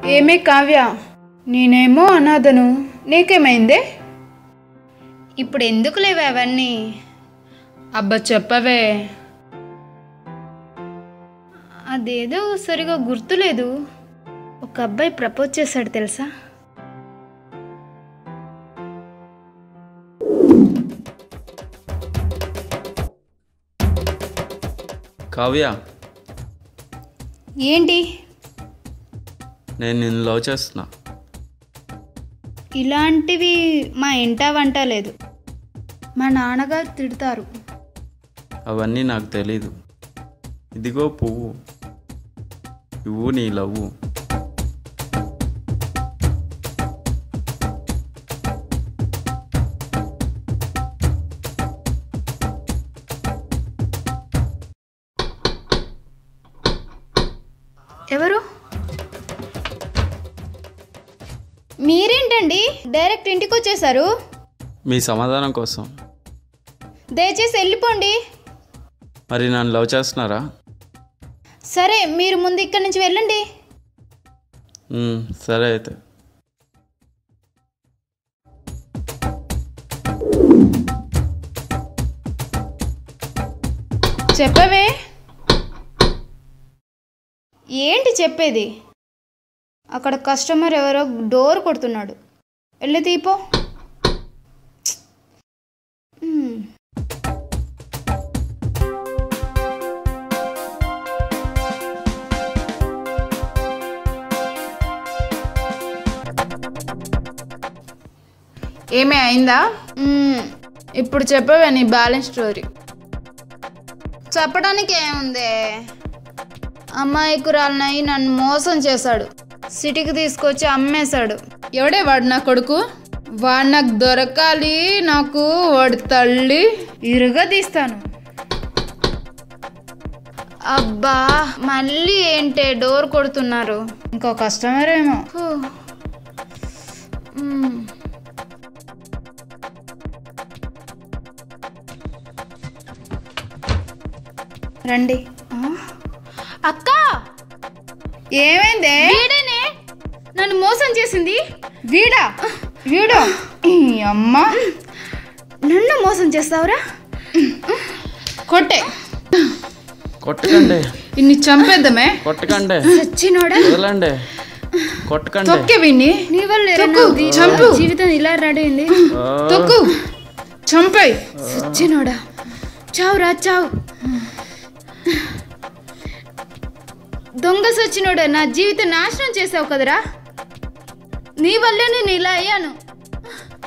ఏమే కావ్య నేనేమో అనాథను నీకేమైందే ఇప్పుడు ఎందుకు లేవు అవన్నీ అబ్బా చెప్పవే అదేదో సరిగా గుర్తులేదు ఒక అబ్బాయి ప్రపోజ్ చేశాడు తెలుసా కావ్య ఏంటి నేను నిన్ను లవ్ చేస్తున్నా ఇలాంటివి మా ఇంట వంట లేదు మా నాన్నగారు తిడతారు అవన్నీ నాకు తెలీదు ఇదిగో పువ్వు ఇవ్వు నీ లవ్వు ఎవరు మీరేంటండి డైరెక్ట్ ఇంటికి వచ్చేసారు మీ సమాధానం కోసం దయచేసి వెళ్ళిపోండి మరి నన్ను లవ్ చేస్తున్నారా సరే మీరు ముందు ఇక్కడి నుంచి వెళ్ళండి మ్, సరే అయితే చెప్పవే ఏంటి చెప్పేది అక్కడ కస్టమర్ ఎవరో డోర్ కొడుతున్నాడు వెళ్ళి తీపో మ్మ్. ఏమే అయిందా మ్మ్. ఇప్పుడు చెప్పవే నీ బ్యాలెన్స్ స్టోరీ చెప్పడానికి ఏముంది అమ్మాయికురాలనై నన్ను మోసం చేశాడు సిటీకి తీసుకొచ్చి అమ్మేశాడు ఎవడే వాడు నా కొడుకు వాడు నాకు దొరకాలి నాకు వాడి తల్లి ఇరుగా తీస్తాను అబ్బా మళ్ళీ ఏంటే డోర్ కొడుతున్నారు ఇంకో కస్టమర్ ఏమో హూ. మ్మ్. రండి అక్క ఏమైందే వీడేనే నన్ను మోసం చేసింది వీడా వీడు ఈ అమ్మ నన్ను మోసం చేస్తావురా కొట్టే కొట్టకండి ఇన్ని చంపేద్దామే కొట్టకండి సచ్చినోడా వదలండి కొట్టకండి తొక్కే విన్ని నీ వల్ల తొక్కు, చంపు. జీవితం ఇలా రెడీ అయింది ఆ, తొక్కు చంపై సచ్చినోడా చావురా చావు దొంగ సచ్చినోడా నా జీవితం నాశనం చేసావు కదరా నీ వల్లే నేను ఇలా అయ్యాను